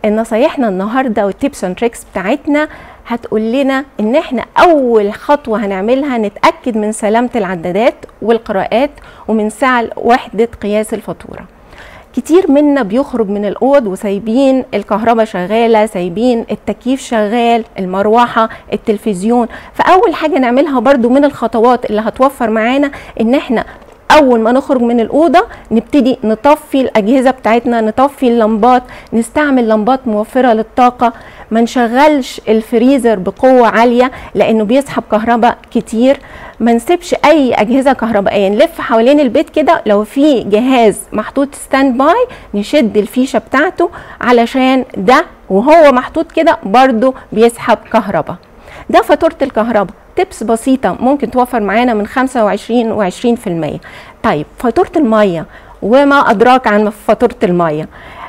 نصايحنا النهارده والتيبس اند تريكس بتاعتنا هتقول لنا ان احنا اول خطوه هنعملها نتاكد من سلامه العدادات والقراءات ومن سعر وحده قياس الفاتوره كتير منا بيخرج من الاوض وسايبين الكهرباء شغاله سايبين التكييف شغال المروحه التلفزيون فاول حاجه نعملها برضو من الخطوات اللي هتوفر معانا ان احنا اول ما نخرج من الاوضه نبتدي نطفي الاجهزه بتاعتنا نطفي اللمبات نستعمل لمبات موفره للطاقه ما نشغلش الفريزر بقوه عاليه لانه بيسحب كهرباء كتير ما نسيبش اي اجهزه كهربائيه نلف حوالين البيت كده لو في جهاز محطوط ستاند باي نشد الفيشه بتاعته علشان ده وهو محطوط كده برضو بيسحب كهرباء ده فاتوره الكهرباء تبس بسيطه ممكن توفر معانا من 25 و20% طيب فاتوره الميه وما ادراك عن فاتوره الميه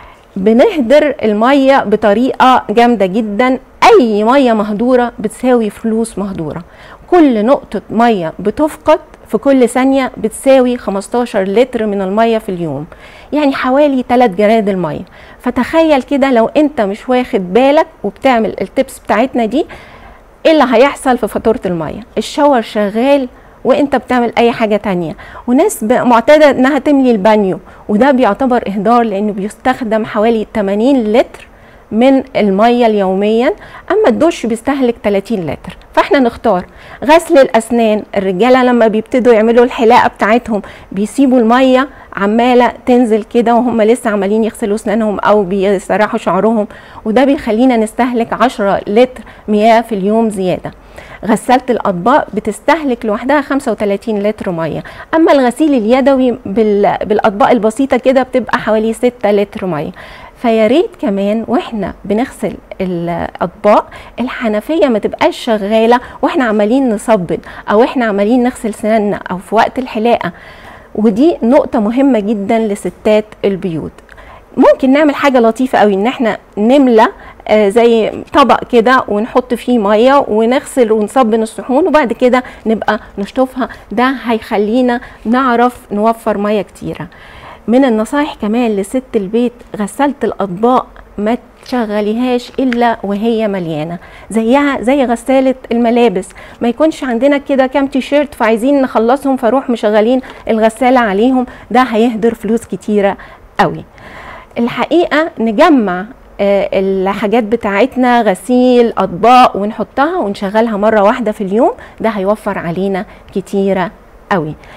بنهدر الميه بطريقه جامده جدا اي ميه مهدوره بتساوي فلوس مهدوره كل نقطه ميه بتفقد في كل ثانيه بتساوي 15 لتر من الميه في اليوم يعني حوالي 3 جراد الميه فتخيل كده لو انت مش واخد بالك وبتعمل التبس بتاعتنا دي ايه اللي هيحصل في فاتوره الميه الشاور شغال وانت بتعمل اي حاجه تانية وناس معتاده انها تملي البانيو وده بيعتبر اهدار لانه بيستخدم حوالي 80 لتر من الميه اليوميا اما الدش بيستهلك 30 لتر فاحنا نختار غسل الاسنان الرجاله لما بيبتدوا يعملوا الحلاقه بتاعتهم بيسيبوا الميه عماله تنزل كده وهم لسه عمالين يغسلوا اسنانهم او بيسرحوا شعرهم وده بيخلينا نستهلك 10 لتر مياه في اليوم زياده غسالة الأطباق بتستهلك لوحدها 35 لتر مية أما الغسيل اليدوي بالأطباق البسيطة كده بتبقى حوالي 6 لتر مية فيا ريت كمان واحنا بنغسل الاطباق الحنفيه ما تبقاش شغاله واحنا عمالين نصبن او احنا عمالين نغسل سناننا او في وقت الحلاقه ودي نقطه مهمه جدا لستات البيوت ممكن نعمل حاجه لطيفه قوي ان احنا نملى آه زي طبق كده ونحط فيه ميه ونغسل ونصبن الصحون وبعد كده نبقى نشطفها ده هيخلينا نعرف نوفر ميه كتيره من النصايح كمان لست البيت غسالة الأطباق ما تشغليهاش إلا وهي مليانة زيها زي غسالة الملابس ما يكونش عندنا كده كام تيشيرت فعايزين نخلصهم فروح مشغلين الغسالة عليهم ده هيهدر فلوس كتيرة قوي الحقيقة نجمع الحاجات بتاعتنا غسيل اطباق ونحطها ونشغلها مره واحده في اليوم ده هيوفر علينا كتيره قوي